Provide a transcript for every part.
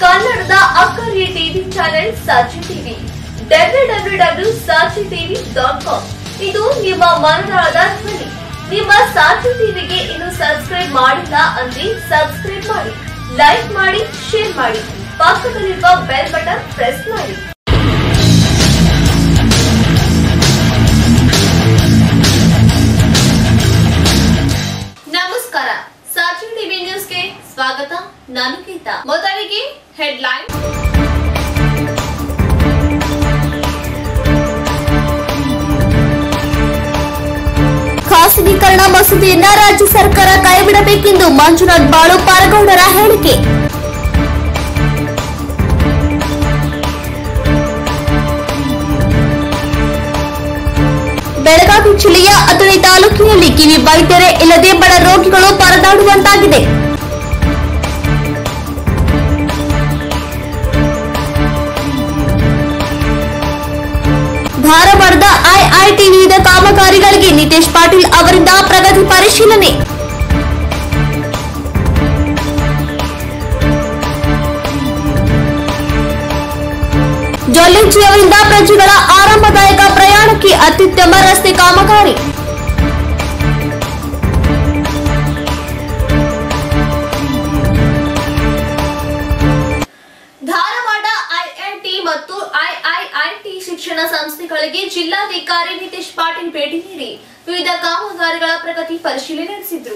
ಕನ್ನಡದ ಅಕ್ಕರಿಯ TV channel Sakshi TV W W W Sakshi TV dot com ಇದು ನಿಮ್ಮ ಮನದಾಳದ ಧ್ವನಿ ನಿಮ್ಮ ಸಾಕ್ಷಿ ಟಿವಿಗೆ ಇನ್ನು ಸಬ್ಸ್ಕ್ರೈಬ್ ಮಾಡಿಲ್ಲ ಅಂದ್ರೆ ಸಬ್ಸ್ಕ್ರೈಬ್ ಮಾಡಿ ಲೈಕ್ ಮಾಡಿ ಶೇರ್ ಮಾಡಿ ಪಕ್ಕದಲ್ಲಿರುವ ಬೆಲ್ ಬಟನ್ ಪ್ರೆಸ್ ಮಾಡಿ ನಮಸ್ಕಾರ ಸಾಕ್ಷಿ ಟಿವಿ ನ್ಯೂಸ್ಗೆ ಸ್ವಾಗತ ನಾನು ಗೀತಾ ಮೊದಲಿಗೆ ಹೆಡ್ಲೈನ್ ಖಾಸಗೀಕರಣ ಮಸೂದೆಯನ್ನ ರಾಜ್ಯ ಸರ್ಕಾರ ಕೈಬಿಡಬೇಕೆಂದು ಮಂಜುನಾಥ್ ಬಾಳು ಪಾರಗೌಡರ ಹೇಳಿಕೆ ಬೆಳಗಾವಿ ಜಿಲ್ಲೆಯ ಅಥಣಿ ತಾಲೂಕಿನಲ್ಲಿ ಕಿವಿ ವೈದ್ಯರೇ ಇಲ್ಲದೆ ಬಡ ರೋಗಿಗಳು ಪರದಾಡುವಂತಾಗಿದೆ ಧಾರವಾಡದ ಐಐಟಿ ವಿವಿಧ ಕಾಮಗಾರಿಗಳಿಗೆ ನಿತೇಶ್ ಪಾಟೀಲ್ ಅವರಿಂದ ಪ್ರಗತಿ ಪರಿಶೀಲನೆ ಜೊಲ್ಲೆಂಜಿ ಅವರಿಂದ ಪ್ರಜೆಗಳ ಆರಾಮದಾಯಕ ಪ್ರಯಾಣಕ್ಕೆ ಅತ್ಯುತ್ತಮ ರಸ್ತೆ ಕಾಮಗಾರಿ ಧಾರವಾಡ ಐಐಟಿ ಮತ್ತು ಐಐಐಟಿ ಶಿಕ್ಷಣ ಸಂಸ್ಥೆಗಳಿಗೆ ಜಿಲ್ಲಾಧಿಕಾರಿ ನಿತೇಶ್ ಪಾಟೀಲ್ ಭೇಟಿ ನೀಡಿ ವಿವಿಧ ಕಾಮಗಾರಿಗಳ ಪ್ರಗತಿ ಪರಿಶೀಲನೆ ನಡೆಸಿದ್ರು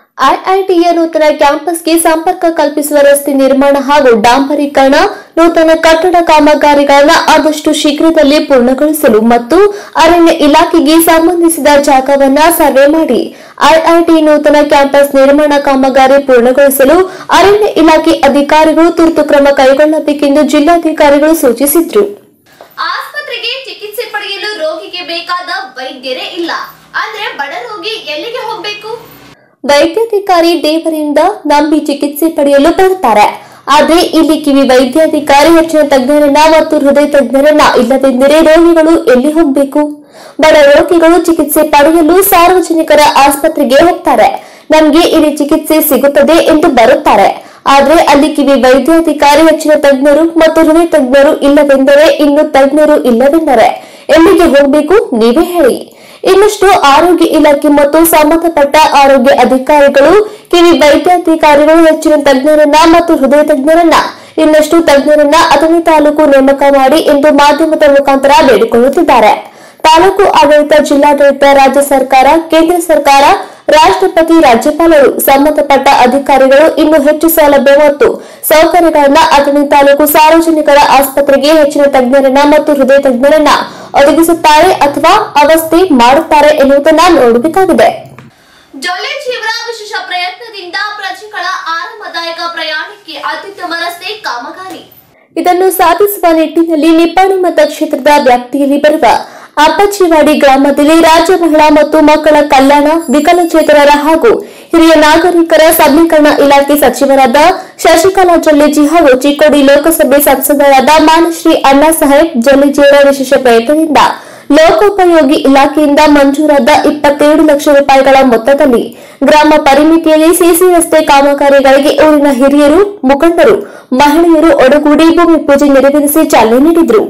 ಐಐಟಿಯ ನೂತನ ಕ್ಯಾಂಪಸ್ಗೆ ಸಂಪರ್ಕ ಕಲ್ಪಿಸುವ ರಸ್ತೆ ನಿರ್ಮಾಣ ಹಾಗೂ ಡಾಂಬರೀಕರಣ ನೂತನ ಕಟ್ಟಡ ಕಾಮಗಾರಿಗಳನ್ನ ಆದಷ್ಟು ಶೀಘ್ರದಲ್ಲಿ ಪೂರ್ಣಗೊಳಿಸಲು ಮತ್ತು ಅರಣ್ಯ ಇಲಾಖೆಗೆ ಸಂಬಂಧಿಸಿದ ಜಾಗವನ್ನ ಸರ್ವೆ ಮಾಡಿ ಐಐಟಿ ನೂತನ ಕ್ಯಾಂಪಸ್ ನಿರ್ಮಾಣ ಕಾಮಗಾರಿ ಪೂರ್ಣಗೊಳಿಸಲು ಅರಣ್ಯ ಇಲಾಖೆ ಅಧಿಕಾರಿಗಳು ತುರ್ತು ಕ್ರಮ ಕೈಗೊಳ್ಳಬೇಕೆಂದು ಜಿಲ್ಲಾಧಿಕಾರಿಗಳು ಸೂಚಿಸಿದ್ರು ಆಸ್ಪತ್ರೆಗೆ ಚಿಕಿತ್ಸೆ ಪಡೆಯಲು ರೋಗಿಗೆ ಬೇಕಾದ ವೈದ್ಯರೇ ಇಲ್ಲ ಅಂದ್ರೆ ಬಡ ರೋಗಿ ಎಲ್ಲಿಗೆ ಹೋಗಬೇಕು ವೈದ್ಯಾಧಿಕಾರಿ ದೇವರಿಂದ ನಂಬಿ ಚಿಕಿತ್ಸೆ ಪಡೆಯಲು ಬರ್ತಾರೆ ಆದ್ರೆ ಇಲ್ಲಿ ಕಿವಿ ವೈದ್ಯಾಧಿಕಾರಿ ಹೆಚ್ಚಿನ ತಜ್ಞರನ್ನ ಮತ್ತು ಹೃದಯ ತಜ್ಞರನ್ನ ಇಲ್ಲವೆಂದರೆ ರೋಗಿಗಳು ಎಲ್ಲಿ ಹೋಗಬೇಕು ಬಡ ರೋಗಿಗಳು ಚಿಕಿತ್ಸೆ ಪಡೆಯಲು ಸಾರ್ವಜನಿಕರ ಆಸ್ಪತ್ರೆಗೆ ಹೋಗ್ತಾರೆ ನಮ್ಗೆ ಇಲ್ಲಿ ಚಿಕಿತ್ಸೆ ಸಿಗುತ್ತದೆ ಎಂದು ಬರುತ್ತಾರೆ ಆದ್ರೆ ಅಲ್ಲಿ ಕಿವಿ ವೈದ್ಯಾಧಿಕಾರಿ ಹೆಚ್ಚಿನ ತಜ್ಞರು ಮತ್ತು ಹೃದಯ ತಜ್ಞರು ಇಲ್ಲವೆಂದರೆ ಇನ್ನು ತಜ್ಞರು ಇಲ್ಲವೆಂದರೆ ಎಲ್ಲಿಗೆ ಹೋಗಬೇಕು ನೀವೇ ಹೇಳಿ ಇನ್ನಷ್ಟು ಆರೋಗ್ಯ ಇಲಾಖೆ ಮತ್ತು ಸಂಬಂಧಪಟ್ಟ ಆರೋಗ್ಯ ಅಧಿಕಾರಿಗಳು ಕಿವಿ ವೈದ್ಯಾಧಿಕಾರಿಗಳು ಹೆಚ್ಚಿನ ತಜ್ಞರನ್ನ ಮತ್ತು ಹೃದಯ ತಜ್ಞರನ್ನ ಇನ್ನಷ್ಟು ತಜ್ಞರನ್ನ ಅಥಣಿ ತಾಲೂಕು ನೇಮಕ ಮಾಡಿ ಎಂದು ಮಾಧ್ಯಮದ ಮುಖಾಂತರ ಬೇಡಿಕೊಳ್ಳುತ್ತಿದ್ದಾರೆ ತಾಲೂಕು ಆಡಳಿತ ಜಿಲ್ಲಾಡಳಿತ ರಾಜ್ಯ ಸರ್ಕಾರ ಕೇಂದ್ರ ಸರ್ಕಾರ ರಾಷ್ಟ್ರಪತಿ ರಾಜ್ಯಪಾಲರು ಸಂಬಂಧಪಟ್ಟ ಅಧಿಕಾರಿಗಳು ಇನ್ನು ಹೆಚ್ಚು ಸೌಲಭ್ಯ ಮತ್ತು ಸೌಕರ್ಯಗಳನ್ನ ಅಥಣಿ ತಾಲೂಕು ಸಾರ್ವಜನಿಕರ ಆಸ್ಪತ್ರೆಗೆ ಹೆಚ್ಚಿನ ತಜ್ಞರನ್ನ ಮತ್ತು ಹೃದಯ ತಜ್ಞರನ್ನ ಒದಗಿಸುತ್ತಾರೆ ಅಥವಾ ಅವಸ್ಥೆ ಮಾಡುತ್ತಾರೆ ಎನ್ನುವುದನ್ನ ನೋಡಬೇಕಾಗಿದೆ ಜೊಲ್ಲೆಜಿಯವರ ವಿಶೇಷ ಪ್ರಯತ್ನದಿಂದ ಪ್ರಜೆಗಳ ಆರಾಮದಾಯಕ ಪ್ರಯಾಣಕ್ಕೆ ಅತ್ಯುತ್ತಮ ರಸ್ತೆ ಕಾಮಗಾರಿ ಇದನ್ನು ಸಾಧಿಸುವ ನಿಟ್ಟಿನಲ್ಲಿ ನಿಪ್ಪಾಣಿ ಮತಕ್ಷೇತ್ರದ ವ್ಯಾಪ್ತಿಯಲ್ಲಿ ಬರುವ ಅಪ್ಪಚ್ಚಿವಾಡಿ ಗ್ರಾಮದಲ್ಲಿ ರಾಜ್ಯ ಮಹಿಳಾ ಮತ್ತು ಮಕ್ಕಳ ಕಲ್ಯಾಣ ವಿಕಲಚೇತನರ ಹಾಗೂ ಹಿರಿಯ ನಾಗರಿಕರ ಸಬಲೀಕರಣ ಇಲಾಖೆ ಸಚಿವರಾದ ಶಶಿಕಲಾ ಜೊಲ್ಲೆಜಿ ಹಾಗೂ ಚಿಕ್ಕೋಡಿ ಲೋಕಸಭೆ ಸಂಸದರಾದ ಮಾನಶ್ರೀ ಅಣ್ಣಾ ಸಾಹೇಬ್ ಜೊಲ್ಲೆಜಿಯವರ ವಿಶೇಷ ಪ್ರಯತ್ನದಿಂದ ಲೋಕೋಪಯೋಗಿ ಇಲಾಖೆಯಿಂದ ಮಂಜೂರಾದ ಇಪ್ಪತ್ತೇಳು ಲಕ್ಷ ರೂಪಾಯಿಗಳ ಮೊತ್ತದಲ್ಲಿ ಗ್ರಾಮ ಪರಿಮಿತಿಯಲ್ಲಿ ಸಿಸಿ ರಸ್ತೆ ಕಾಮಗಾರಿಗಳಿಗೆ ಊರಿನ ಹಿರಿಯರು ಮುಖಂಡರು ಮಹಿಳೆಯರು ಒಡಗೂಡಿ ಭೂಮಿ ಪೂಜೆ ನೆರವೇರಿಸಿ ಚಾಲನೆ ನೀಡಿದರು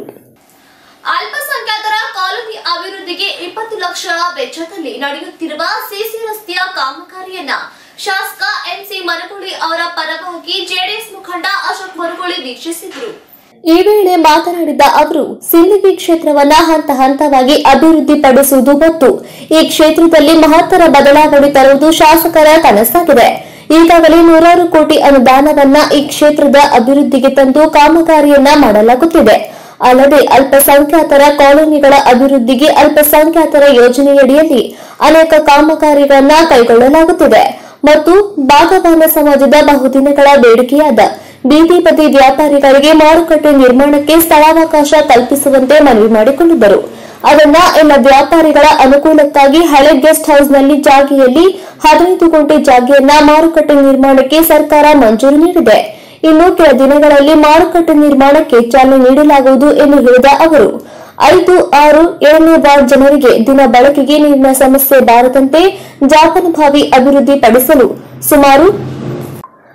ಅಲ್ಪಸಂಖ್ಯಾತರ ಕಾಲೋನಿ ಅಭಿವೃದ್ಧಿಗೆ ಇಪ್ಪತ್ತು ಲಕ್ಷ ವೆಚ್ಚದಲ್ಲಿ ನಡೆಯುತ್ತಿರುವ ಸಿಸಿ ರಸ್ತೆಯ ಕಾಮಗಾರಿಯನ್ನ ಶಾಸಕ ಎಂಸಿ ಮರಗುಳಿ ಅವರ ಪರವಾಗಿ ಜೆಡಿಎಸ್ ಮುಖಂಡ ಅಶೋಕ್ ಮರಗುಳಿ ವೀಕ್ಷಿಸಿದರು ಈ ವೇಳೆ ಮಾತನಾಡಿದ ಅವರು ಸಿಂದಗಿ ಕ್ಷೇತ್ರವನ್ನ ಹಂತ ಹಂತವಾಗಿ ಅಭಿವೃದ್ಧಿಪಡಿಸುವುದು ಮತ್ತು ಈ ಕ್ಷೇತ್ರದಲ್ಲಿ ಮಹತ್ತರ ಬದಲಾವಣೆ ತರುವುದು ಶಾಸಕರ ಕನಸಾಗಿದೆ ಈಗಾಗಲೇ ನೂರಾರು ಕೋಟಿ ಅನುದಾನವನ್ನ ಈ ಕ್ಷೇತ್ರದ ಅಭಿವೃದ್ಧಿಗೆ ತಂದು ಕಾಮಗಾರಿಯನ್ನ ಮಾಡಲಾಗುತ್ತಿದೆ ಅಲ್ಲದೆ ಅಲ್ಪಸಂಖ್ಯಾತರ ಕಾಲೋನಿಗಳ ಅಭಿವೃದ್ಧಿಗೆ ಅಲ್ಪಸಂಖ್ಯಾತರ ಯೋಜನೆಯಡಿಯಲ್ಲಿ ಅನೇಕ ಕಾಮಗಾರಿಗಳನ್ನ ಕೈಗೊಳ್ಳಲಾಗುತ್ತಿದೆ ಮತ್ತು ಭಾಗವಾನ ಸಮಾಜದ ಬಹುದಿನಗಳ ಬೇಡಿಕೆಯಾದ ಬೀದಿ ಬದಿ ವ್ಯಾಪಾರಿಗಳಿಗೆ ಮಾರುಕಟ್ಟೆ ನಿರ್ಮಾಣಕ್ಕೆ ಸ್ಥಳಾವಕಾಶ ಕಲ್ಪಿಸುವಂತೆ ಮನವಿ ಮಾಡಿಕೊಂಡಿದ್ದರು ಅದನ್ನ ಎಲ್ಲ ವ್ಯಾಪಾರಿಗಳ ಅನುಕೂಲಕ್ಕಾಗಿ ಹಳೆ ಗೆಸ್ಟ್ ಹೌಸ್ನಲ್ಲಿ ಜಾಗೆಯಲ್ಲಿ ಹದಿನೈದು ಗುಂಟೆ ಜಾಗೆಯನ್ನ ಮಾರುಕಟ್ಟೆ ನಿರ್ಮಾಣಕ್ಕೆ ಸರ್ಕಾರ ಮಂಜೂರು ನೀಡಿದೆ ಇನ್ನು ಕೆಲ ದಿನಗಳಲ್ಲಿ ಮಾರುಕಟ್ಟೆ ನಿರ್ಮಾಣಕ್ಕೆ ಚಾಲನೆ ನೀಡಲಾಗುವುದು ಎಂದು ಹೇಳಿದ ಅವರು ಐದು ಆರು ಏಳನೇ ವಾರ್ಡ್ ಜನರಿಗೆ ದಿನ ಬಳಕೆಗೆ ನೀರಿನ ಸಮಸ್ಯೆ ಬಾರದಂತೆ ಜಾಪನಭಾವಿ ಅಭಿವೃದ್ಧಿ ಪಡಿಸಲು ಸುಮಾರು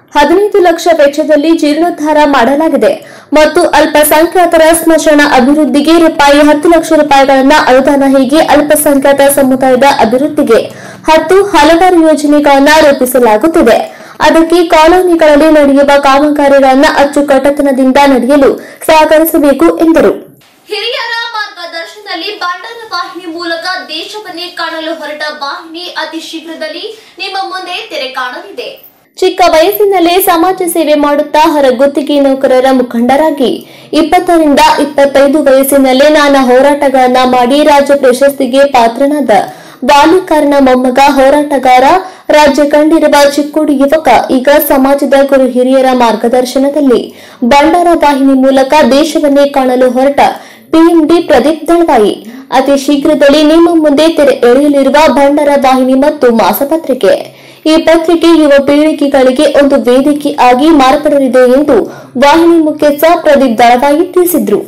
ಹದಿನೈದು ಲಕ್ಷ ವೆಚ್ಚದಲ್ಲಿ ಜೀರ್ಣೋದ್ಧಾರ ಮಾಡಲಾಗಿದೆ ಮತ್ತು ಅಲ್ಪಸಂಖ್ಯಾತರ ಸ್ಮಶಾನ ಅಭಿವೃದ್ಧಿಗೆ ರೂಪಾಯಿ ಹತ್ತು ಲಕ್ಷ ರೂಪಾಯಿಗಳನ್ನ ಅನುದಾನ ಹೀಗೆ ಅಲ್ಪಸಂಖ್ಯಾತ ಸಮುದಾಯದ ಅಭಿವೃದ್ಧಿಗೆ ಹತ್ತು ಹಲವಾರು ಯೋಜನೆಗಳನ್ನ ರೂಪಿಸಲಾಗುತ್ತಿದೆ ಅದಕ್ಕೆ ಕಾಲೋನಿಗಳಲ್ಲಿ ನಡೆಯುವ ಕಾಮಗಾರಿಗಳನ್ನ ಅಚ್ಚುಕಟ್ಟತನದಿಂದ ನಡೆಯಲು ಸಹಕರಿಸಬೇಕು ಎಂದರು ಹಿರಿಯರ ಮಾರ್ಗದರ್ಶನದಲ್ಲಿ ಭಂಡಾರ ವಾಹಿನಿ ಮೂಲಕ ದೇಶವನ್ನೇ ಕಾಣಲು ಹೊರಟ ವಾಹಿನಿ ಅತಿ ಶೀಘ್ರದಲ್ಲಿ ನಿಮ್ಮ ಮುಂದೆ ತೆರೆ ಕಾಣಲಿದೆ ಚಿಕ್ಕ ವಯಸ್ಸಿನಲ್ಲೇ ಸಮಾಜ ಸೇವೆ ಮಾಡುತ್ತಾ ಹೊರಗುತ್ತಿಗೆ ನೌಕರರ ಮುಖಂಡರಾಗಿ ಇಪ್ಪತ್ತರಿಂದ ಇಪ್ಪತ್ತೈದು ವಯಸ್ಸಿನಲ್ಲೇ ನಾನಾ ಹೋರಾಟಗಳನ್ನ ಮಾಡಿ ರಾಜ್ಯ ಪ್ರಶಸ್ತಿಗೆ ಪಾತ್ರನಾದ ಬಾಲಿಕಾರನ ಮೊಮ್ಮಗ ಹೋರಾಟಗಾರ ರಾಜ್ಯ ಕಂಡಿರುವ ಚಿಕ್ಕೋಡಿ ಯುವಕ ಈಗ ಸಮಾಜದ ಗುರು ಹಿರಿಯರ ಮಾರ್ಗದರ್ಶನದಲ್ಲಿ ಭಂಡಾರ ವಾಹಿನಿ ಮೂಲಕ ದೇಶವನ್ನೇ ಕಾಣಲು ಹೊರಟ ಪಿಎಂಡಿ ಪ್ರದೀಪ್ ದಳ್ವಾಯಿ ಅತಿ ಶೀಘ್ರದಲ್ಲಿ ನಿಮ್ಮ ಮುಂದೆ ತೆರೆ ಎಳೆಯಲಿರುವ ಭಂಡಾರ ವಾಹಿನಿ ಮತ್ತು ಮಾಸಪತ್ರಿಕೆ ಈ ಪತ್ರಿಕೆ ಯುವ ಪೀಳಿಗೆಗಳಿಗೆ ಒಂದು ವೇದಿಕೆ ಆಗಿ ಮಾರ್ಪಡಲಿದೆ ಎಂದು ವಾಹಿನಿ ಮುಖ್ಯಸ್ಥ ಪ್ರದೀಪ್ ದಳವಾಯಿ ತಿಳಿಸಿದ್ರು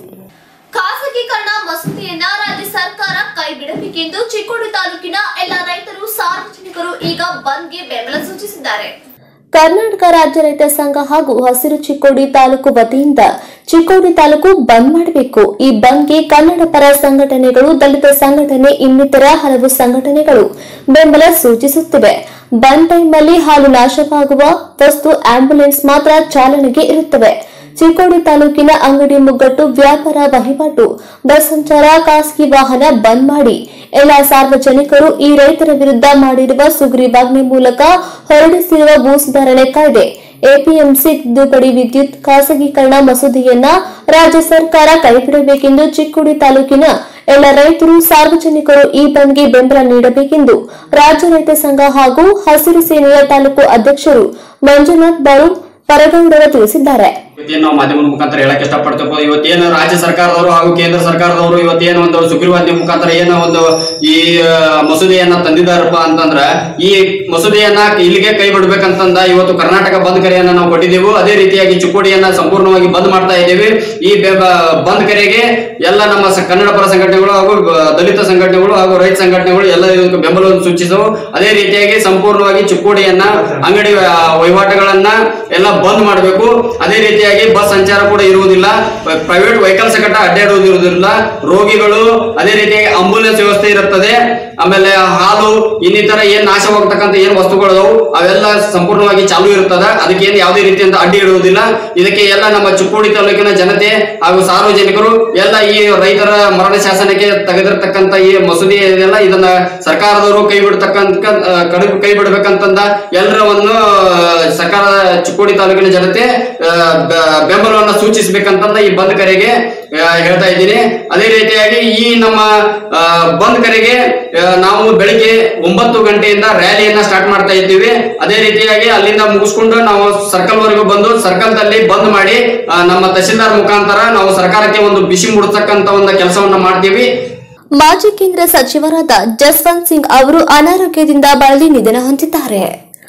ಖಾಸಗೀಕರಣ ಮಸೂದೆಯನ್ನ ರಾಜ್ಯ ಸರ್ಕಾರ ಕೈಬಿಡಬೇಕೆಂದು ಚಿಕ್ಕೋಡಿ ತಾಲೂಕಿನ ಎಲ್ಲ ರೈತರು ಸಾರ್ವಜನಿಕರು ಈಗ ಬಂದ್ಗೆ ಬೆಂಬಲ ಸೂಚಿಸಿದ್ದಾರೆ ಕರ್ನಾಟಕ ರಾಜ್ಯ ರೈತ ಸಂಘ ಹಾಗೂ ಹಸಿರು ಚಿಕ್ಕೋಡಿ ತಾಲೂಕು ವತಿಯಿಂದ ಚಿಕ್ಕೋಡಿ ತಾಲೂಕು ಬಂದ್ ಮಾಡಬೇಕು ಈ ಬಂದ್ಗೆ ಕನ್ನಡ ಪರ ಸಂಘಟನೆಗಳು ದಲಿತ ಸಂಘಟನೆ ಇನ್ನಿತರ ಹಲವು ಸಂಘಟನೆಗಳು ಬೆಂಬಲ ಸೂಚಿಸುತ್ತಿವೆ ಬಂದ್ ಟೈಮ್ನಲ್ಲಿ ಹಾಲು ನಾಶವಾಗುವ ವಸ್ತು ಆಂಬ್ಯುಲೆನ್ಸ್ ಮಾತ್ರ ಚಾಲನೆಗೆ ಇರುತ್ತವೆ ಚಿಕ್ಕೋಡಿ ತಾಲೂಕಿನ ಅಂಗಡಿ ಮುಗ್ಗಟ್ಟು ವ್ಯಾಪಾರ ವಹಿವಾಟು ಬಸ್ ಸಂಚಾರ ಖಾಸಗಿ ವಾಹನ ಬಂದ್ ಮಾಡಿ ಎಲ್ಲ ಸಾರ್ವಜನಿಕರು ಈ ರೈತರ ವಿರುದ್ಧ ಮಾಡಿರುವ ಸುಗ್ರೀವಾಜ್ಞೆ ಮೂಲಕ ಹೊರಡಿಸಿರುವ ಭೂ ಸುಧಾರಣೆ ಕಾಯ್ದೆ ಎಪಿಎಂಸಿ ತಿದ್ದುಪಡಿ ವಿದ್ಯುತ್ ಖಾಸಗೀಕರಣ ಮಸೂದೆಯನ್ನ ರಾಜ್ಯ ಸರ್ಕಾರ ಕೈಬಿಡಬೇಕೆಂದು ಚಿಕ್ಕೋಡಿ ತಾಲೂಕಿನ ಎಲ್ಲ ರೈತರು ಸಾರ್ವಜನಿಕರು ಈ ಬಂದ್ಗೆ ಬೆಂಬಲ ನೀಡಬೇಕೆಂದು ರಾಜ್ಯ ರೈತ ಸಂಘ ಹಾಗೂ ಹಸಿರು ಸೇನೆಯ ತಾಲೂಕು ಅಧ್ಯಕ್ಷರು ಮಂಜುನಾಥ್ ಬಾಳು ಪರಗೌಡರ ತಿಳಿಸಿದ್ದಾರೆ ಇವತ್ತೇನು ನಾವು ಮಾಧ್ಯಮದ ಮುಖಾಂತರ ಹೇಳಕ್ ಇಷ್ಟಪಡ್ತೇವೆ ಇವತ್ತೇನು ರಾಜ್ಯ ಸರ್ಕಾರದವರು ಹಾಗೂ ಕೇಂದ್ರ ಸರ್ಕಾರದವರು ಇವತ್ತೇನು ಒಂದು ಸುಗ್ರೀವಾಜ್ಞೆ ಮುಖಾಂತರ ಏನೋ ಒಂದು ಈ ಆ, ಮಸೂದೆಯನ್ನ ತಂದಿದ್ದಾರಪ್ಪ ಅಂತಂದ್ರ ಈ ಮಸೂದೆಯನ್ನ ಇಲ್ಲಿಗೆ ಕೈ ಬಿಡ್ಬೇಕಂತಂದ ಇವತ್ತು ಕರ್ನಾಟಕ ಬಂದ್ ಕರೆಯನ್ನ ನಾವು ಕೊಟ್ಟಿದ್ದೆವು ಅದೇ ರೀತಿಯಾಗಿ ಚಿಕ್ಕೋಡಿಯನ್ನ ಸಂಪೂರ್ಣವಾಗಿ ಬಂದ್ ಮಾಡ್ತಾ ಇದ್ದೇವೆ ಈ ಬೆ- ಬ- ಬಂದ್ ಕರೆಗೆ ಎಲ್ಲ ನಮ್ಮ ಸ- ಕನ್ನಡ ಪರ ಸಂಘಟನೆಗಳು ಹಾಗೂ ಬ- ದಲಿತ ಸಂಘಟನೆಗಳು ಹಾಗೂ ರೈತ ಸಂಘಟನೆಗಳು ಎಲ್ಲ ಇದಕ್ಕೆ ಬೆಂಬಲವನ್ನು ಸೂಚಿಸವು ಅದೇ ರೀತಿಯಾಗಿ ಸಂಪೂರ್ಣವಾಗಿ ಚಿಕ್ಕೋಡಿಯನ್ನ ಅಂಗಡಿ ಆ, ವಹಿವಾಟುಗಳನ್ನ ಎಲ್ಲ ಬಂದ್ ಮಾಡಬೇಕು ಅದೇ ರೀತಿಯಾಗಿ ಬಸ್ ಸಂಚಾರ ಕೂಡ ಇರುವುದಿಲ್ಲ ಪ್ರೈವೇಟ್ ವೆಹಿಕಲ್ಸ್ ಕಟ್ಟ ಅಡ್ಡಾಡುವುದಿರುವುದಿಲ್ಲ ರೋಗಿಗಳು ಅದೇ ರೀತಿಯಾಗಿ ಆಂಬುಲೆನ್ಸ್ ವ್ಯವಸ್ಥೆ ಇರುತ್ತದೆ ಆಮೇಲೆ ಹಾಲು ಇನ್ನಿತರ ಏನ್ ನಾಶವಾಗ್ತಕ್ಕಂಥ ಏನ್ ವಸ್ತುಗಳು ಅದಾವು ಅವೆಲ್ಲ ಸಂಪೂರ್ಣವಾಗಿ ಚಾಲು ಇರುತ್ತದ ಅದಕ್ಕೆ ಏನ್ ಯಾವುದೇ ರೀತಿಯಿಂದ ಅಡ್ಡಿ ಇಡುವುದಿಲ್ಲ ಇದಕ್ಕೆ ಎಲ್ಲ ನಮ್ಮ ಚಿಕ್ಕೋಡಿ ತಾಲೂಕಿನ ಜನತೆ ಹಾಗೂ ಸಾರ್ವಜನಿಕರು ಎಲ್ಲ ಈ ರೈತರ ಮರಣ ಶಾಸನಕ್ಕೆ ತೆಗೆದಿರ್ತಕ್ಕಂಥ ಈ ಮಸೂದೆ ಇದೆಯಲ್ಲ ಇದನ್ನ ಸರ್ಕಾರದವರು ಕೈ ಬಿಡ್ತಕ್ಕಂತ ಕಡಿಮೆ ಕೈ ಬಿಡ್ಬೇಕಂತಂದ ಎಲ್ಲರವನ್ನು ಸರ್ಕಾರ ಚಿಕ್ಕೋಡಿ ತಾಲೂಕಿನ ಜನತೆ ಆ, ಬ- ಬೆಂಬಲವನ್ನ ಸೂಚಿಸಬೇಕಂತಂದ ಈ ಬಂದ್ ಕರೆಗೆ ಆ, ಹೇಳ್ತಾ ಇದ್ದೀನಿ ಅದೇ ರೀತಿಯಾಗಿ ಈ ನಮ್ಮ ಆ, ಬಂದ್ ಕರೆಗೆ ಆ, ನಾವು ಬೆಳಿಗ್ಗೆ ಒಂಬತ್ತು ಗಂಟೆಯಿಂದ ರ್ಯಾಲಿಯನ್ನ ಸ್ಟಾರ್ಟ್ ಮಾಡ್ತಾ ಇದ್ದೀವಿ ಅದೇ ರೀತಿಯಾಗಿ ಅಲ್ಲಿಂದ ಮುಗಿಸ್ಕೊಂಡು ನಾವು ಸರ್ಕಲ್ ವರೆಗೂ ಬಂದು ಸರ್ಕಲ್ ದಲ್ಲಿ ಬಂದ್ ಮಾಡಿ ಆ, ನಮ್ಮ ತಹಶೀಲ್ದಾರ್ ಮುಖಾಂತರ ನಾವು ಸರ್ಕಾರಕ್ಕೆ ಒಂದು ಬಿಸಿ ಮೂಡಿಸ್ತಕ್ಕಂತ ಒಂದು ಕೆಲಸವನ್ನ ಮಾಡ್ತೀವಿ ಮಾಜಿ ಕೇಂದ್ರ ಸಚಿವರಾದ ಜಸ್ವಂತ್ ಸಿಂಗ್ ಅವರು ಅನಾರೋಗ್ಯದಿಂದ ಬಳಲಿ ನಿಧನ ಹೊಂದಿದ್ದಾರೆ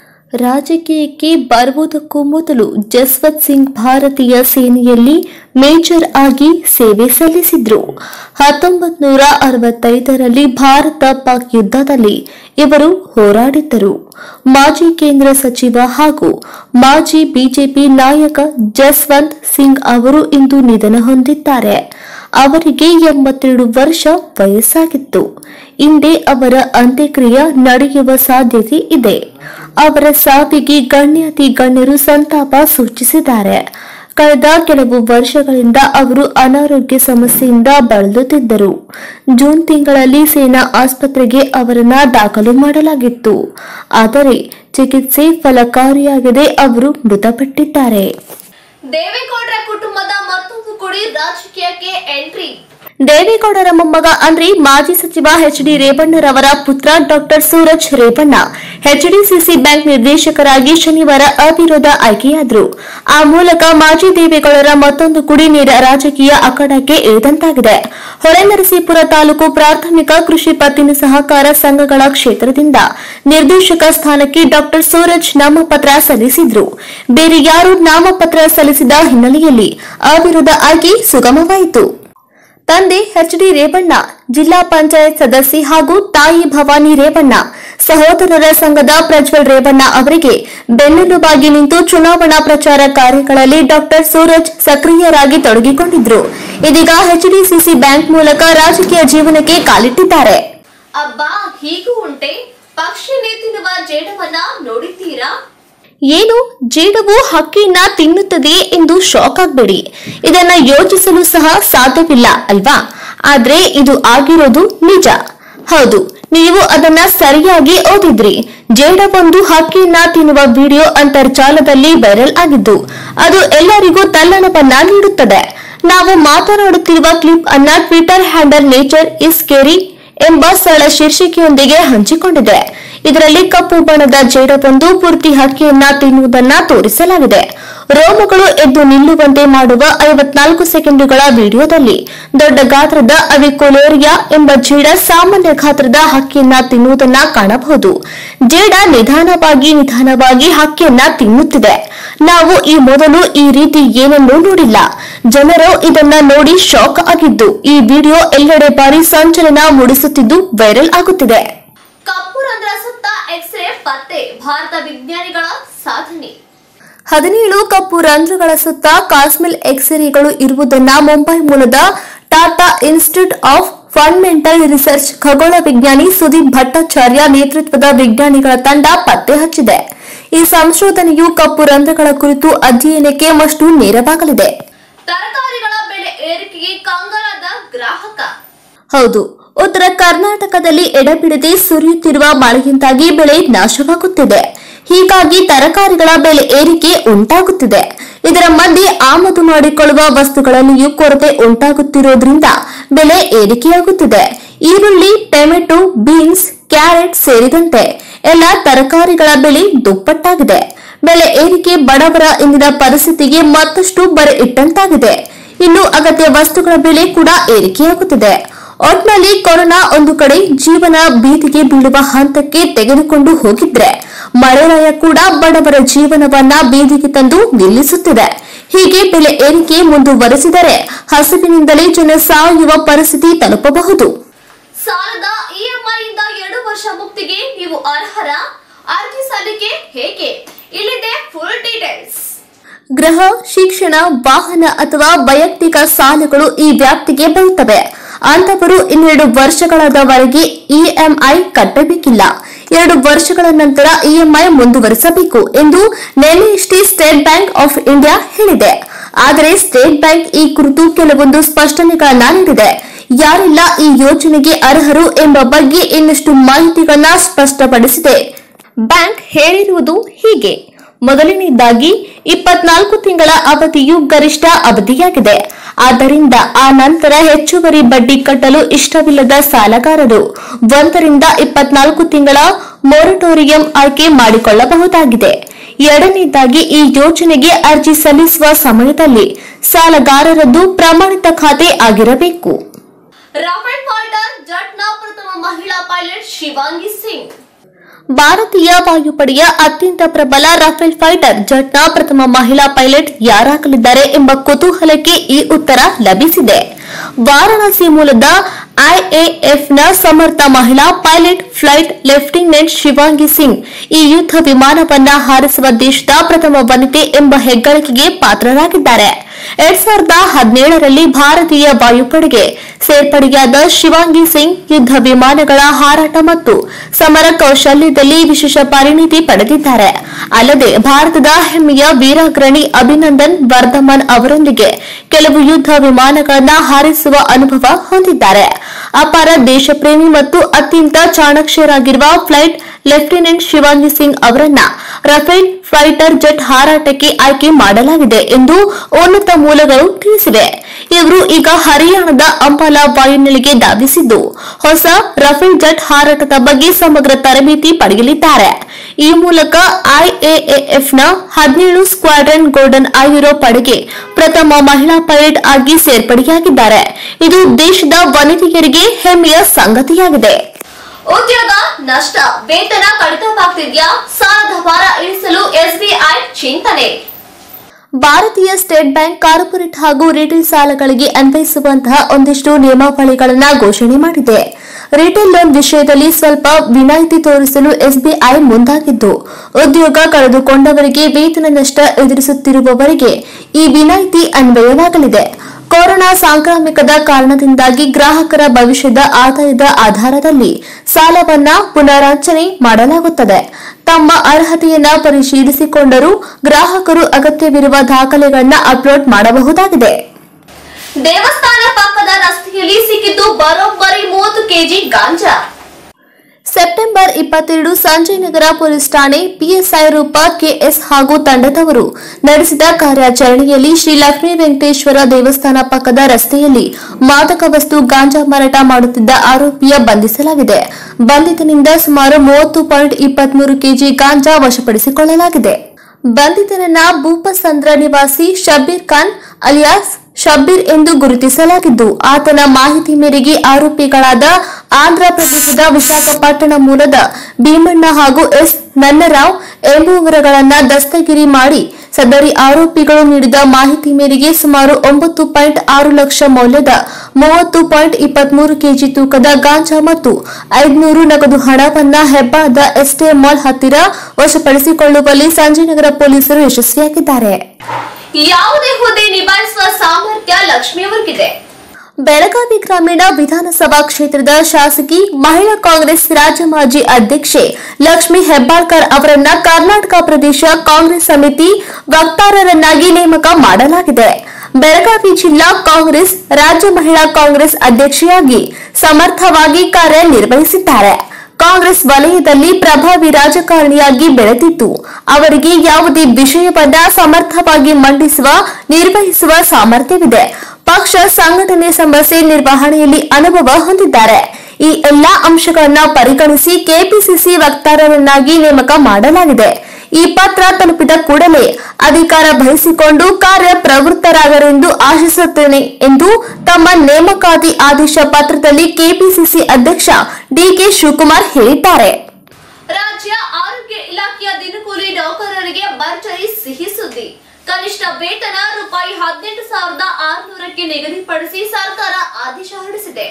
ರಾಜಕೀಯಕ್ಕೆ ಬರುವುದಕ್ಕೂ ಮೊದಲು ಜಸ್ವಂತ್ ಸಿಂಗ್ ಭಾರತೀಯ ಸೇನೆಯಲ್ಲಿ ಮೇಜರ್ ಆಗಿ ಸೇವೆ ಸಲ್ಲಿಸಿದ್ರು ಹತ್ತೊಂಬತ್ ನೂರ ಅರವತ್ತೈದರಲ್ಲಿ ಭಾರತ ಪಾಕ್ ಯುದ್ಧದಲ್ಲಿ ಇವರು ಹೋರಾಡಿದ್ದರು ಮಾಜಿ ಕೇಂದ್ರ ಸಚಿವ ಹಾಗೂ ಮಾಜಿ ಬಿಜೆಪಿ ನಾಯಕ ಜಸ್ವಂತ್ ಸಿಂಗ್ ಅವರು ಇಂದು ನಿಧನ ಹೊಂದಿದ್ದಾರೆ ಅವರಿಗೆ ಎಂಬತ್ತೆರಡು ವರ್ಷ ವಯಸ್ಸಾಗಿತ್ತು ಇಂದೇ ಅವರ ಅಂತ್ಯಕ್ರಿಯೆ ನಡೆಯುವ ಸಾಧ್ಯತೆ ಇದೆ ಅವರ ಸಾವಿಗೆ ಗಣ್ಯಾತಿ ಗಣ್ಯರು ಸಂತಾಪ ಸೂಚಿಸಿದ್ದಾರೆ ಕಳೆದ ಕೆಲವು ವರ್ಷಗಳಿಂದ ಅವರು ಅನಾರೋಗ್ಯ ಸಮಸ್ಯೆಯಿಂದ ಬಳಲುತ್ತಿದ್ದರು ಜೂನ್ ತಿಂಗಳಲ್ಲಿ ಸೇನಾ ಆಸ್ಪತ್ರೆಗೆ ಅವರನ್ನ ದಾಖಲು ಮಾಡಲಾಗಿತ್ತು ಆದರೆ ಚಿಕಿತ್ಸೆ ಫಲಕಾರಿಯಾಗದೆ ಅವರು ಮೃತಪಟ್ಟಿದ್ದಾರೆ ದೇವೇಗೌಡರ ಕುಟುಂಬದ ಮತ್ತೊಂದು ಕುಡಿ ರಾಜಕೀಯಕ್ಕೆ ಎಂಟ್ರಿ ದೇವೇಗೌಡರ ಮೊಮ್ಮಗ ಅಂದ್ರೆ ಮಾಜಿ ಸಚಿವ ಎಚ್ ಡಿ ರೇವಣ್ಣರವರ ಪುತ್ರ doctor Suraj Revanna HDCC bank ನಿರ್ದೇಶಕರಾಗಿ ಶನಿವಾರ ಅವಿರೋಧ ಆಯ್ಕೆಯಾದರು ಆ ಮೂಲಕ ಮಾಜಿ ದೇವೇಗೌಡರ ಮತ್ತೊಂದು ಕುಡಿ ನೇರ ರಾಜಕೀಯ ಅಖಾಡಕ್ಕೆ ಇಳಿದಂತಾಗಿದೆ ಹೊಳೆನರಸೀಪುರ ತಾಲೂಕು ಪ್ರಾಥಮಿಕ ಕೃಷಿ ಪತ್ತಿನ ಸಹಕಾರ ಸಂಘಗಳ ಕ್ಷೇತ್ರದಿಂದ ನಿರ್ದೇಶಕ ಸ್ಥಾನಕ್ಕೆ ಡಾಕ್ಟರ್ ಸೂರಜ್ ನಾಮಪತ್ರ ಸಲ್ಲಿಸಿದ್ರು ಬೇರೆ ಯಾರು ನಾಮಪತ್ರ ಸಲ್ಲಿಸಿದ ಹಿನ್ನೆಲೆಯಲ್ಲಿ ಅವಿರೋಧ ಆಯ್ಕೆ ಸುಗಮವಾಯಿತು ತಂದೆ ಎಚ್ ಡಿ ರೇವಣ್ಣ ಜಿಲ್ಲಾ ಪಂಚಾಯತ್ ಸದಸ್ಯೆ ಹಾಗೂ ತಾಯಿ ಭವಾನಿ ರೇವಣ್ಣ ಸಹೋದರರ ಸಂಘದ ಪ್ರಜ್ವಲ್ ರೇವಣ್ಣ ಅವರಿಗೆ ಬೆನ್ನೆಲುಬಾಗಿ ನಿಂತು ಚುನಾವಣಾ ಪ್ರಚಾರ ಕಾರ್ಯಗಳಲ್ಲಿ ಡಾಕ್ಟರ್ ಸೂರಜ್ ಸಕ್ರಿಯರಾಗಿ ತೊಡಗಿಕೊಂಡಿದ್ರು ಇದೀಗ ಎಚ್ಡಿಸಿಸಿ ಬ್ಯಾಂಕ್ ಮೂಲಕ ರಾಜಕೀಯ ಜೀವನಕ್ಕೆ ಕಾಲಿಟ್ಟಿದ್ದಾರೆ ಅಬ್ಬಾ ಹೀಗೂ ಉಂಟೆ ಪಕ್ಷಿನೇ ತಿನ್ನುವ ಜೇಡವನ್ನ ನೋಡಿದ್ದೀರಾ ಏನು ಜೇಡವು ಹಕ್ಕಿಯನ್ನ ತಿನ್ನುತ್ತದೆ ಎಂದು ಶಾಕ್ ಆಗಬೇಡಿ ಇದನ್ನ ಯೋಚಿಸಲು ಸಹ ಸಾಧ್ಯವಿಲ್ಲ ಅಲ್ವಾ ಆದ್ರೆ ಇದು ಆಗಿರೋದು ನಿಜ ಹೌದು ನೀವು ಅದನ್ನ ಸರಿಯಾಗಿ ಓದಿದ್ರಿ ಜೇಡವೊಂದು ಹಕ್ಕಿಯನ್ನ ತಿನ್ನುವ ವಿಡಿಯೋ ಅಂತರ್ಜಾಲದಲ್ಲಿ ವೈರಲ್ ಆಗಿದ್ದು ಅದು ಎಲ್ಲರಿಗೂ ತಲ್ಲಣವನ್ನ ನೀಡುತ್ತದೆ ನಾವು ಮಾತನಾಡುತ್ತಿರುವ ಕ್ಲಿಪ್ ಅನ್ನ ಟ್ವಿಟರ್ ಹ್ಯಾಂಡಲ್ ನೇಚರ್ ಇಸ್ ಕೇರಿ ಎಂಬ ಸರಳ ಶೀರ್ಷಿಕೆಯೊಂದಿಗೆ ಹಂಚಿಕೊಂಡಿದೆ ಇದರಲ್ಲಿ ಕಪ್ಪು ಬಣ್ಣದ ಜೇಡವೊಂದು ಪೂರ್ತಿ ಹಕ್ಕಿಯನ್ನ ತಿನ್ನುವುದನ್ನ ತೋರಿಸಲಾಗಿದೆ ರೋಮಗಳು ಎದ್ದು ನಿಲ್ಲುವಂತೆ ಮಾಡುವ ಐವತ್ನಾಲ್ಕು ಸೆಕೆಂಡುಗಳ ವಿಡಿಯೋದಲ್ಲಿ ದೊಡ್ಡ ಗಾತ್ರದ ಅವಿಕೋಲೇರಿಯಾ ಎಂಬ ಜೇಡ ಸಾಮಾನ್ಯ ಗಾತ್ರದ ಹಕ್ಕಿಯನ್ನ ತಿನ್ನುವುದನ್ನ ಕಾಣಬಹುದು ಜೇಡ ನಿಧಾನವಾಗಿ ನಿಧಾನವಾಗಿ ಹಕ್ಕಿಯನ್ನ ತಿನ್ನುತ್ತಿದೆ ನಾವು ಈ ಮೊದಲು ಈ ರೀತಿ ಏನನ್ನೂ ನೋಡಿಲ್ಲ ಜನರು ಇದನ್ನ ನೋಡಿ ಶಾಕ್ ಆಗಿದ್ದು ಈ ವಿಡಿಯೋ ಎಲ್ಲೆಡೆ ಬಾರಿ ಸಂಚಲನ ಮೂಡಿಸುತ್ತಿದ್ದು ವೈರಲ್ ಆಗುತ್ತಿದೆ ಕಪ್ಪು ರಂಧ್ರ ಸುತ್ತ ಎಕ್ಸ್ರೇ ಪತ್ತೆ ಭಾರತ ವಿಜ್ಞಾನಿಗಳ ಸಾಧನೆ ಹದಿನೇಳು ಕಪ್ಪು ರಂಧ್ರಗಳ ಸುತ್ತ ಕಾಸ್ಮಿಲ್ ಎಕ್ಸ್ರೇಗಳು ಇರುವುದನ್ನ ಮುಂಬೈ ಮೂಲದ Tata institute of fundamental research ಖಗೋಳ ವಿಜ್ಞಾನಿ ಸುದೀಪ್ ಭಟ್ಟಾಚಾರ್ಯ ನೇತೃತ್ವದ ವಿಜ್ಞಾನಿಗಳ ತಂಡ ಪತ್ತೆ ಹಚ್ಚಿದೆ ಈ ಸಂಶೋಧನೆಯು ಕಪ್ಪು ರಂಧ್ರಗಳ ಕುರಿತು ಅಧ್ಯಯನಕ್ಕೆ ಮಷ್ಟು ನೇರವಾಗಲಿದೆ ತರಕಾರಿಗಳ ಬೆಲೆ ಏರಿಕೆಗೆ ಕಂಗಾಲಾದ ಗ್ರಾಹಕ ಹೌದು ಉತ್ತರ ಕರ್ನಾಟಕದಲ್ಲಿ ಎಡಬಿಡದೆ ಸುರಿಯುತ್ತಿರುವ ಮಳೆಯಿಂದಾಗಿ ಬೆಳೆ ನಾಶವಾಗುತ್ತಿದೆ ಹೀಗಾಗಿ ತರಕಾರಿಗಳ ಬೆಲೆ ಏರಿಕೆ ಉಂಟಾಗುತ್ತಿದೆ ಇದರ ಮಧ್ಯೆ ಆಮದು ಮಾಡಿಕೊಳ್ಳುವ ವಸ್ತುಗಳಲ್ಲಿಯೂ ಕೊರತೆ ಉಂಟಾಗುತ್ತಿರುವುದರಿಂದ ಬೆಲೆ ಏರಿಕೆಯಾಗುತ್ತಿದೆ ಈರುಳ್ಳಿ ಟೊಮೆಟೊ ಬೀನ್ಸ್ ಕ್ಯಾರೆಟ್ ಸೇರಿದಂತೆ ಎಲ್ಲ ತರಕಾರಿಗಳ ಬೆಲೆ ದುಪ್ಪಟ್ಟಾಗಿದೆ ಬೆಲೆ ಏರಿಕೆ ಬಡವರ ಇಂದಿನ ಪರಿಸ್ಥಿತಿಗೆ ಮತ್ತಷ್ಟು ಬರೆ ಇಟ್ಟಂತಾಗಿದೆ ಇನ್ನು ಅಗತ್ಯ ವಸ್ತುಗಳ ಬೆಲೆ ಕೂಡ ಏರಿಕೆಯಾಗುತ್ತಿದೆ ಒಟ್ನಲ್ಲಿ ಕೊರೋನಾ ಒಂದು ಕಡೆ ಜೀವನ ಬೀದಿಗೆ ಬೀಳುವ ಹಂತಕ್ಕೆ ತೆಗೆದುಕೊಂಡು ಹೋಗಿದ್ರೆ ಮಳೆರಾಯ ಕೂಡ ಬಡವರ ಜೀವನವನ್ನ ಬೀದಿಗೆ ತಂದು ನಿಲ್ಲಿಸುತ್ತಿದೆ ಹೀಗೆ ಬೆಲೆ ಏರಿಕೆ ಮುಂದುವರೆಸಿದರೆ ಹಸಿವಿನಿಂದಲೇ ಜನ ಸಾಯುವ ಪರಿಸ್ಥಿತಿ ತಲುಪಬಹುದು ಸಾಲದ ಇಎಂಐ ಇಂದ ಎರಡು ವರ್ಷ ಮುಕ್ತಿಗೆ ನೀವು ಅರ್ಹರ ಅರ್ಜಿ ಸಲ್ಲಿಕೆ ಹೇಗೆ ಇಲ್ಲಿದೆ ಫುಲ್ ಡೀಟೇಲ್ಸ್ ಗೃಹ ಶಿಕ್ಷಣ ವಾಹನ ಅಥವಾ ವೈಯಕ್ತಿಕ ಸಾಲಗಳು ಈ ವ್ಯಾಪ್ತಿಗೆ ಬರುತ್ತವೆ ಅಂತವರು ಇನ್ನೆರಡು ವರ್ಷಗಳವರೆಗೆ ಇಎಂಐ ಕಟ್ಟಬೇಕಿಲ್ಲ ಎರಡು ವರ್ಷಗಳ ನಂತರ ಇಎಂಐ ಮುಂದುವರಿಸಬೇಕು ಎಂದು ನಿನ್ನೆಯಷ್ಟೇ ಸ್ಟೇಟ್ ಬ್ಯಾಂಕ್ ಆಫ್ ಇಂಡಿಯಾ ಹೇಳಿದೆ ಆದರೆ ಸ್ಟೇಟ್ ಬ್ಯಾಂಕ್ ಈ ಕುರಿತು ಕೆಲವೊಂದು ಸ್ಪಷ್ಟನೆಗಳನ್ನ ನೀಡಿದೆ ಯಾರೆಲ್ಲ ಈ ಯೋಜನೆಗೆ ಅರ್ಹರು ಎಂಬ ಬಗ್ಗೆ ಇನ್ನಷ್ಟು ಮಾಹಿತಿಗಳನ್ನ ಸ್ಪಷ್ಟಪಡಿಸಿದೆ ಬ್ಯಾಂಕ್ ಹೇಳಿರುವುದು ಹೀಗೆ ಮೊದಲನೇದಾಗಿ ಇಪ್ಪತ್ನಾಲ್ಕು ತಿಂಗಳ ಅವಧಿಯು ಗರಿಷ್ಠ ಅವಧಿಯಾಗಿದೆ ಆದ್ದರಿಂದ ಆ ನಂತರ ಹೆಚ್ಚುವರಿ ಬಡ್ಡಿ ಕಟ್ಟಲು ಇಷ್ಟವಿಲ್ಲದ ಸಾಲಗಾರರು ಒಂದರಿಂದ ಇಪ್ಪತ್ನಾಲ್ಕು ತಿಂಗಳ ಮೊರಟೋರಿಯಂ ಆಯ್ಕೆ ಮಾಡಿಕೊಳ್ಳಬಹುದಾಗಿದೆ ಎರಡನೇದಾಗಿ ಈ ಯೋಜನೆಗೆ ಅರ್ಜಿ ಸಲ್ಲಿಸುವ ಸಮಯದಲ್ಲಿ ಸಾಲಗಾರರದ್ದು ಪ್ರಮಾಣಿತ ಖಾತೆ ಆಗಿರಬೇಕು ರಾಫೆಲ್ ಫೈಟರ್ ಜಟ್ನ ಪ್ರಥಮ ಮಹಿಳಾ ಪೈಲಟ್ ಶಿವಾಂಗಿ ಸಿಂಗ್ ಭಾರತೀಯ ವಾಯುಪಡೆಯ ಅತ್ಯಂತ ಪ್ರಬಲ ರಫೇಲ್ ಫೈಟರ್ ಜಟ್ನ ಪ್ರಥಮ ಮಹಿಳಾ ಪೈಲಟ್ ಯಾರಾಗಲಿದ್ದಾರೆ ಎಂಬ ಕುತೂಹಲಕ್ಕೆ ಈ ಉತ್ತರ ಲಭಿಸಿದೆ ವಾರಾಣಸಿ ಮೂಲದ ಐಎಎಫ್ನ ಸಮರ್ಥ ಮಹಿಳಾ pilot flight lieutenant Shivangi Singh ಈ ಯುದ್ಧ ವಿಮಾನವನ್ನ ಹಾರಿಸುವ ದೇಶದ ಪ್ರಥಮ ವನಿತೆ ಎಂಬ ಹೆಗ್ಗಳಿಕೆಗೆ ಪಾತ್ರರಾಗಿದ್ದಾರೆ ಎರಡ್ ಸಾವಿರದ ಹದಿನೇಳರಲ್ಲಿ ಭಾರತೀಯ ವಾಯುಪಡೆಗೆ ಸೇರ್ಪಡೆಯಾದ ಶಿವಾಂಗಿ ಸಿಂಗ್ ಯುದ್ಧ ವಿಮಾನಗಳ ಹಾರಾಟ ಮತ್ತು ಸಮರ ಕೌಶಲ್ಯದಲ್ಲಿ ವಿಶೇಷ ಪರಿಣಿತಿ ಪಡೆದಿದ್ದಾರೆ ಅಲ್ಲದೆ ಭಾರತದ ಹೆಮ್ಮೆಯ ವೀರಾಗ್ರಣಿ ಅಭಿನಂದನ್ ವರ್ಧಮನ್ ಅವರೊಂದಿಗೆ ಕೆಲವು ಯುದ್ಧ ವಿಮಾನಗಳನ್ನ ಹಾರಿಸುವ ಅನುಭವ ಹೊಂದಿದ್ದಾರೆ ಅಪಾರ ದೇಶಪ್ರೇಮಿ ಮತ್ತು ಅತ್ಯಂತ ಚಾಣಾಕ್ಷರಾಗಿರುವ ಫ್ಲೈಟ್ ಲೆಫ್ಟಿನೆಂಟ್ ಶಿವಾಂಗಿ ಸಿಂಗ್ ಅವರನ್ನ ರಫೇಲ್ ಫೈಟರ್ ಜೆಟ್ ಹಾರಾಟಕ್ಕೆ ಆಯ್ಕೆ ಮಾಡಲಾಗಿದೆ ಎಂದು ಉನ್ನತ ಮೂಲಗಳು ತಿಳಿಸಿವೆ ಇವರು ಈಗ ಹರಿಯಾಣದ ಅಂಬಾಲಾ ವಾಯುನೆಲೆಗೆ ಧಾವಿಸಿದ್ದು ಹೊಸ ರಫೇಲ್ ಜೆಟ್ ಹಾರಾಟದ ಬಗ್ಗೆ ಸಮಗ್ರ ತರಬೇತಿ ಪಡೆಯಲಿದ್ದಾರೆ ಈ ಮೂಲಕ ಐಎಎಫ್ನ ಹದಿನೇಳು ಸ್ಕ್ವಾಡ್ರನ್ ಗೋಲ್ಡನ್ ಆಯುರೋ ಪಡೆಗೆ ಪ್ರಥಮ ಮಹಿಳಾ ಪೈಲಟ್ ಆಗಿ ಸೇರ್ಪಡೆಯಾಗಿದ್ದಾರೆ ಇದು ದೇಶದ ವನಿತೆಯರಿಗೆ ಹೆಮ್ಮೆಯ ಸಂಗತಿಯಾಗಿದೆ ಉದ್ಯೋಗ ನಷ್ಟ ವೇತನ ಕಡಿತವಾಗ್ತಿದ್ಯಾ ಸಾಲದ ಭಾರ ಇಳಿಸಲು ಎಸ್ಬಿಐ ಚಿಂತನೆ ಭಾರತೀಯ ಸ್ಟೇಟ್ ಬ್ಯಾಂಕ್ ಕಾರ್ಪೊರೇಟ್ ಹಾಗೂ ರಿಟೇಲ್ ಸಾಲಗಳಿಗೆ ಅನ್ವಯಿಸುವಂತಹ ಒಂದಿಷ್ಟು ನಿಯಮಾವಳಿಗಳನ್ನು ಘೋಷಣೆ ಮಾಡಿದೆ ರಿಟೇಲ್ ಲೋನ್ ವಿಷಯದಲ್ಲಿ ಸ್ವಲ್ಪ ವಿನಾಯಿತಿ ತೋರಿಸಲು ಎಸ್ಬಿಐ ಮುಂದಾಗಿದ್ದು ಉದ್ಯೋಗ ಕಳೆದುಕೊಂಡವರಿಗೆ ವೇತನ ನಷ್ಟ ಎದುರಿಸುತ್ತಿರುವವರಿಗೆ ಈ ವಿನಾಯಿತಿ ಅನ್ವಯವಾಗಲಿದೆ ಕೊರೋನಾ ಸಾಂಕ್ರಾಮಿಕದ ಕಾರಣದಿಂದಾಗಿ ಗ್ರಾಹಕರ ಭವಿಷ್ಯದ ಆದಾಯದ ಆಧಾರದಲ್ಲಿ ಸಾಲವನ್ನ ಪುನರಾಚನೆ ಮಾಡಲಾಗುತ್ತದೆ ತಮ್ಮ ಅರ್ಹತೆಯನ್ನ ಪರಿಶೀಲಿಸಿಕೊಂಡರೂ ಗ್ರಾಹಕರು ಅಗತ್ಯವಿರುವ ದಾಖಲೆಗಳನ್ನ ಅಪ್ಲೋಡ್ ಮಾಡಬಹುದಾಗಿದೆ ದೇವಸ್ಥಾನ ಪಕ್ಕದ ರಸ್ತೆಯಲ್ಲಿ ಸಿಕ್ಕಿದ್ದು ಬರೋಬ್ಬರಿ ಮೂವತ್ತು ಕೆಜಿ ಗಾಂಜಾ ಸೆಪ್ಟೆಂಬರ್ ಇಪ್ಪತ್ತೆರಡು ಸಂಜಯನಗರ ಪೊಲೀಸ್ ಠಾಣೆ ಪಿಎಸ್ಐ ರೂಪ ಕೆಎಸ್ ಹಾಗೂ ತಂಡದವರು ನಡೆಸಿದ ಕಾರ್ಯಾಚರಣೆಯಲ್ಲಿ ಶ್ರೀ ಲಕ್ಷ್ಮೀ ವೆಂಕಟೇಶ್ವರ ದೇವಸ್ಥಾನ ಪಕ್ಕದ ರಸ್ತೆಯಲ್ಲಿ ಮಾದಕ ವಸ್ತು ಗಾಂಜಾ ಮಾರಾಟ ಮಾಡುತ್ತಿದ್ದ ಆರೋಪಿಯ ಬಂಧಿಸಲಾಗಿದೆ ಬಂಧಿತನಿಂದ ಸುಮಾರು ಮೂವತ್ತು ಪಾಯಿಂಟ್ ಇಪ್ಪತ್ಮೂರು ಕೆಜಿ ಗಾಂಜಾ ವಶಪಡಿಸಿಕೊಳ್ಳಲಾಗಿದೆ ಬಂಧಿತನನ್ನ ಭೂಪಸಂದ್ರ ನಿವಾಸಿ ಶಬೀರ್ ಖಾನ್ ಅಲಿಯಾಸ್ ಶಬ್ಬೀರ್ ಎಂದು ಗುರುತಿಸಲಾಗಿದ್ದು ಆತನ ಮಾಹಿತಿ ಮೇರೆಗೆ ಆರೋಪಿಗಳಾದ ಆಂಧ್ರ ಪ್ರದೇಶದ ವಿಶಾಖಪಟ್ಟಣ ಮೂಲದ ಭೀಮಣ್ಣ ಹಾಗೂ ಎಸ್ ನನ್ನರಾವ್ ಎಂಬುವವರುಗಳನ್ನ ದಸ್ತಗಿರಿ ಮಾಡಿ ಸದರಿ ಆರೋಪಿಗಳು ನೀಡಿದ ಮಾಹಿತಿ ಮೇರೆಗೆ ಸುಮಾರು ಒಂಬತ್ತು ಪಾಯಿಂಟ್ ಆರು ಲಕ್ಷ ಮೌಲ್ಯದ ಮೂವತ್ತು ಪಾಯಿಂಟ್ ಇಪ್ಪತ್ಮೂರು ಕೆಜಿ ತೂಕದ ಗಾಂಜಾ ಮತ್ತು ಐದುನೂರು ನಗದು ಹಣವನ್ನ ಹೆಬ್ಬಾದ ಎಸ್ಟೇ ಮಾಲ್ ಹತ್ತಿರ ವಶಪಡಿಸಿಕೊಳ್ಳುವಲ್ಲಿ ಸಂಜಯನಗರ ಪೊಲೀಸರು ಯಶಸ್ವಿಯಾಗಿದ್ದಾರೆ ಯಾವುದೇ ಹುದ್ದೆ ನಿಭಾಯಿಸುವ ಸಾಮರ್ಥ್ಯ ಲಕ್ಷ್ಮಿಯವರಿಗಿದೆ ಬೆಳಗಾವಿ ಗ್ರಾಮೀಣ ವಿಧಾನಸಭಾ ಕ್ಷೇತ್ರದ ಶಾಸಕಿ ಮಹಿಳಾ ಕಾಂಗ್ರೆಸ್ ರಾಜ್ಯ ಮಾಜಿ ಅಧ್ಯಕ್ಷೆ ಲಕ್ಷ್ಮಿ ಹೆಬ್ಬಾಳ್ಕರ್ ಅವರನ್ನ ಕರ್ನಾಟಕ ಪ್ರದೇಶ ಕಾಂಗ್ರೆಸ್ ಸಮಿತಿ ವಕ್ತಾರರನ್ನಾಗಿ ನೇಮಕ ಮಾಡಲಾಗಿದೆ ಬೆಳಗಾವಿ ಜಿಲ್ಲಾ ಕಾಂಗ್ರೆಸ್ ರಾಜ್ಯ ಮಹಿಳಾ ಕಾಂಗ್ರೆಸ್ ಅಧ್ಯಕ್ಷೆಯಾಗಿ ಸಮರ್ಥವಾಗಿ ಕಾರ್ಯನಿರ್ವಹಿಸಿದ್ದಾರೆ ಕಾಂಗ್ರೆಸ್ ವಲಯದಲ್ಲಿ ಪ್ರಭಾವಿ ರಾಜಕಾರಣಿಯಾಗಿ ಬೆಳೆದಿದ್ದು ಅವರಿಗೆ ಯಾವುದೇ ವಿಷಯವನ್ನ ಸಮರ್ಥವಾಗಿ ಮಂಡಿಸುವ ನಿರ್ವಹಿಸುವ ಸಾಮರ್ಥ್ಯವಿದೆ ಪಕ್ಷ ಸಂಘಟನೆ ಸಮಸ್ಯೆ ನಿರ್ವಹಣೆಯಲ್ಲಿ ಅನುಭವ ಹೊಂದಿದ್ದಾರೆ ಈ ಎಲ್ಲಾ ಅಂಶಗಳನ್ನ ಪರಿಗಣಿಸಿ ಕೆಪಿಸಿಸಿ ವಕ್ತಾರರನ್ನಾಗಿ ನೇಮಕ ಮಾಡಲಾಗಿದೆ ಈ ಪತ್ರ ತಲುಪಿದ ಕೂಡಲೇ ಅಧಿಕಾರ ವಹಿಸಿಕೊಂಡು ಕಾರ್ಯಪ್ರವೃತ್ತರಾಗರೆಂದು ಆಶಿಸುತ್ತೇನೆ ಎಂದು ತಮ್ಮ ನೇಮಕಾತಿ ಆದೇಶ ಪತ್ರದಲ್ಲಿ ಕೆಪಿಸಿಸಿ ಅಧ್ಯಕ್ಷ ಡಿಕೆ ಶಿವಕುಮಾರ್ ಹೇಳಿದ್ದಾರೆ ರಾಜ್ಯ ಆರೋಗ್ಯ ಇಲಾಖೆಯ ದಿನಕೂಲಿ ನೌಕರರಿಗೆ ಭರ್ಜರಿ ಸಿಹಿ ಸುದ್ದಿ ಕನಿಷ್ಠ ವೇತನ ರೂಪಾಯಿ ಹದಿನೆಂಟು ಸಾವಿರದ ಆರುನೂರಕ್ಕೆ ನಿಗದಿಪಡಿಸಿ ಸರ್ಕಾರ ಆದೇಶ ಹೊರಡಿಸಿದೆ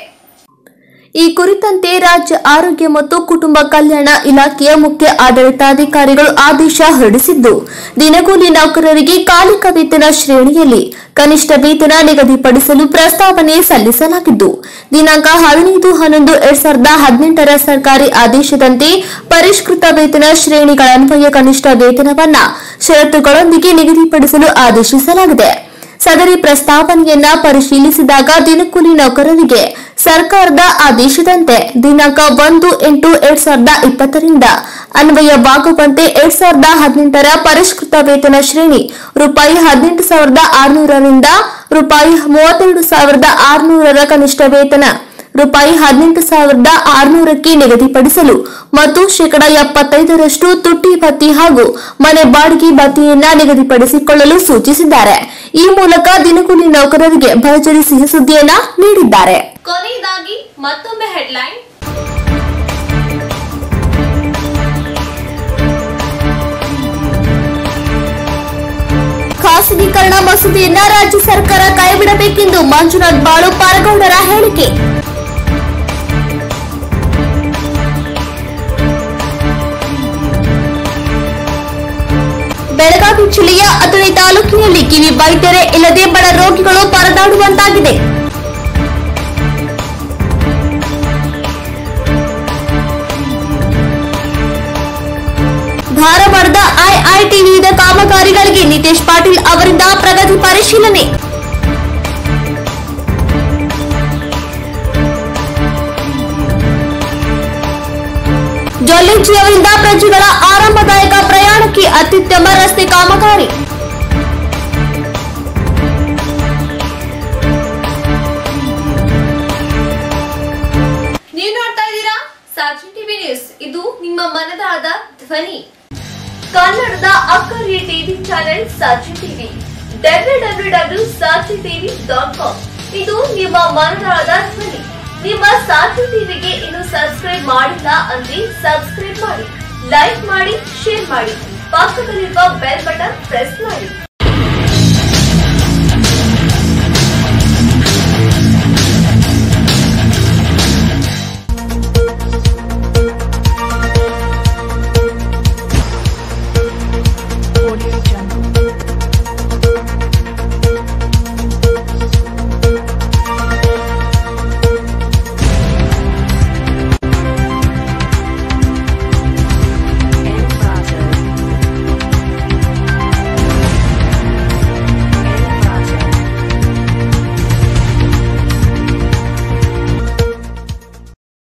ಈ ಕುರಿತಂತೆ ರಾಜ್ಯ ಆರೋಗ್ಯ ಮತ್ತು ಕುಟುಂಬ ಕಲ್ಯಾಣ ಇಲಾಖೆಯ ಮುಖ್ಯ ಆಡಳಿತಾಧಿಕಾರಿಗಳು ಆದೇಶ ಹೊರಡಿಸಿದ್ದು ದಿನಗೂಲಿ ನೌಕರರಿಗೆ ಕಾಲಿಕ ವೇತನ ಶ್ರೇಣಿಯಲ್ಲಿ ಕನಿಷ್ಠ ವೇತನ ನಿಗದಿಪಡಿಸಲು ಪ್ರಸ್ತಾವನೆ ಸಲ್ಲಿಸಲಾಗಿದ್ದು ದಿನಾಂಕ ಹದಿನೈದು ಹನ್ನೊಂದು ಎರಡ್ ಸಾವಿರದ ಹದಿನೆಂಟರ ಸರ್ಕಾರಿ ಆದೇಶದಂತೆ ಪರಿಷ್ಕೃತ ವೇತನ ಶ್ರೇಣಿಗಳನ್ವಯ ಕನಿಷ್ಠ ವೇತನವನ್ನ ಷರತ್ತುಗಳೊಂದಿಗೆ ನಿಗದಿಪಡಿಸಲು ಆದೇಶಿಸಲಾಗಿದೆ ಸದರಿ ಪ್ರಸ್ತಾವನೆಯನ್ನ ಪರಿಶೀಲಿಸಿದಾಗ ದಿನಕೂಲಿ ನೌಕರರಿಗೆ ಸರ್ಕಾರದ ಆದೇಶದಂತೆ ದಿನಾಂಕ ಒಂದು ಎಂಟು ಎರಡ್ ಸಾವಿರದ ಇಪ್ಪತ್ತರಿಂದ ಅನ್ವಯವಾಗುವಂತೆ ಎರಡ್ ಸಾವಿರದ ಹದಿನೆಂಟರ ಪರಿಷ್ಕೃತ ವೇತನ ಶ್ರೇಣಿ ರೂಪಾಯಿ ಹದಿನೆಂಟು ಸಾವಿರದ ಆರುನೂರರಿಂದ ರೂಪಾಯಿ ಮೂವತ್ತೆರಡು ಸಾವಿರದ ಆರುನೂರರ ಕನಿಷ್ಠ ವೇತನ ರೂಪಾಯಿ ಹದಿನೆಂಟು ಸಾವಿರದ ಆರುನೂರಕ್ಕೆ ನಿಗದಿಪಡಿಸಲು ಮತ್ತು ಶೇಕಡ ಎಪ್ಪತ್ತೈದರಷ್ಟು ತುಟ್ಟಿ ಭತ್ತಿ ಹಾಗೂ ಮನೆ ಬಾಡಿಗೆ ಭತ್ಯೆಯನ್ನ ನಿಗದಿಪಡಿಸಿಕೊಳ್ಳಲು ಸೂಚಿಸಿದ್ದಾರೆ ಈ ಮೂಲಕ ದಿನಗೂಲಿ ನೌಕರರಿಗೆ ಭರ್ಜರಿ ಸಿಹಿ ಸುದ್ದಿಯನ್ನ ನೀಡಿದ್ದಾರೆ ಕೊನೆಯದಾಗಿ ಮತ್ತೊಮ್ಮೆ ಹೆಡ್ಲೈನ್ ಖಾಸಗೀಕರಣ ಮಸೂದೆಯನ್ನ ರಾಜ್ಯ ಸರ್ಕಾರ ಕೈಬಿಡಬೇಕೆಂದು ಮಂಜುನಾಥ್ ಬಾಳು ಪಾರಗೌಡರ ಹೇಳಿಕೆ ಬೆಳಗಾವಿ ಜಿಲ್ಲೆಯ ಅಥಣಿ ತಾಲೂಕಿನಲ್ಲಿ ಕಿವಿ ವೈದ್ಯರೇ ಇಲ್ಲದೆ ಬಡ ರೋಗಿಗಳು ಪರದಾಡುವಂತಾಗಿದೆ ಧಾರವಾಡದ ಐಐಟಿ ವಿವಿಧ ಕಾಮಗಾರಿಗಳಿಗೆ ನಿತೇಶ್ ಪಾಟೀಲ್ ಅವರಿಂದ ಪ್ರಗತಿ ಪರಿಶೀಲನೆ ಜೊಲ್ಲೆಜ್ಜಿ ಅವರಿಂದ ಪ್ರಜೆಗಳ ಆರಾಮದಾಯಕ ಪ್ರಯಾಣಕ್ಕೆ ಅತ್ಯುತ್ತಮ ರಸ್ತೆ ಕಾಮಗಾರಿ ನೀವು ನೋಡ್ತಾ ಇದ್ದೀರಾ ಸಾಕ್ಷಿ ಟಿವಿ ನ್ಯೂಸ್ ಇದು ನಿಮ್ಮ ಮನದಾಳದ ಧ್ವನಿ ಕನ್ನಡದ ಅಕ್ಕರಿಯ TV channel Sakshi TV W W W Sakshi TV dot com ಇದು ನಿಮ್ಮ ಮನದಾಳದ ಧ್ವನಿ ನಿಮ್ಮ ಸಾಕ್ಷಿ ಟಿವಿಗೆ ಇನ್ನು ಸಬ್ಸ್ಕ್ರೈಬ್ ಮಾಡಿಲ್ಲ ಅಂದ್ರೆ ಸಬ್ಸ್ಕ್ರೈಬ್ ಮಾಡಿ ಲೈಕ್ ಮಾಡಿ ಶೇರ್ ಮಾಡಿ ಪಕ್ಕದಲ್ಲಿರುವ ಬೆಲ್ ಬಟನ್ ಪ್ರೆಸ್ ಮಾಡಿ